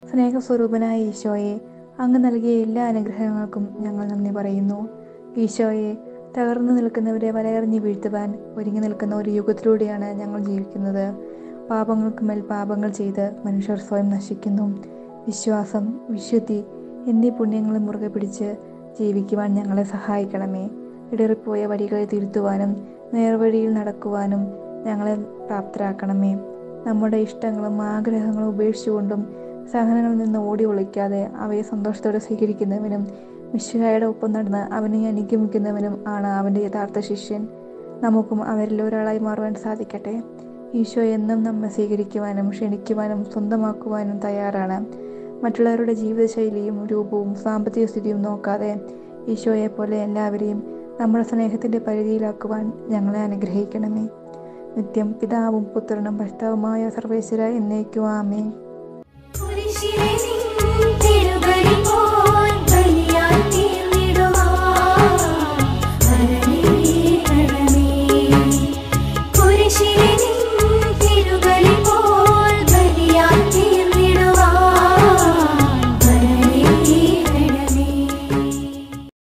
സ്നേഹസ്വരൂപനായ ഈശോയെ അങ്ങ് നൽകിയ എല്ലാ അനുഗ്രഹങ്ങൾക്കും ഞങ്ങൾ നന്ദി പറയുന്നു ഈശോയെ തകർന്നു നിൽക്കുന്നവരെ വലയെറിഞ്ഞ് വീഴ്ത്തുവാൻ ഒരുങ്ങി നിൽക്കുന്ന ഒരു യുഗത്തിലൂടെയാണ് ഞങ്ങൾ ജീവിക്കുന്നത് പാപങ്ങൾക്ക് മേൽ പാപങ്ങൾ ചെയ്ത് മനുഷ്യർ സ്വയം നശിക്കുന്നു വിശ്വാസം വിശുദ്ധി എന്നീ പുണ്യങ്ങളെ മുറുകെ പിടിച്ച് ജീവിക്കുവാൻ ഞങ്ങളെ സഹായിക്കണമേ ഇടറിപ്പോയ വഴികളെ തിരുത്തുവാനും നേർവഴിയിൽ നടക്കുവാനും ഞങ്ങളെ പ്രാപ്തരാക്കണമേ നമ്മുടെ ഇഷ്ടങ്ങളും ആഗ്രഹങ്ങളും ഉപേക്ഷിച്ചുകൊണ്ടും സഹനങ്ങളിൽ നിന്ന് ഓടി ഒളിക്കാതെ അവയെ സന്തോഷത്തോടെ സ്വീകരിക്കുന്നവനും മിശിഹായുടെ ഒപ്പം നടന്ന് അവനെ അനുഗമിക്കുന്നവനും ആണ് അവൻ്റെ യഥാർത്ഥ ശിഷ്യൻ നമുക്കും അവരിൽ ഒരാളായി മാറുവാൻ സാധിക്കട്ടെ ഈശോ എന്നും നമ്മെ സ്വീകരിക്കുവാനും ക്ഷണിക്കുവാനും സ്വന്തമാക്കുവാനും തയ്യാറാണ് മറ്റുള്ളവരുടെ ജീവിതശൈലിയും രൂപവും സാമ്പത്തിക സ്ഥിതിയും നോക്കാതെ ഈശോയെ പോലെ എല്ലാവരെയും നമ്മുടെ സ്നേഹത്തിൻ്റെ പരിധിയിലാക്കുവാൻ ഞങ്ങളെ അനുഗ്രഹിക്കണമേ നിത്യം പിതാവും പുത്രനും ഭർത്താവുമായ സർവേശ്വര എന്നേക്കും ആമേ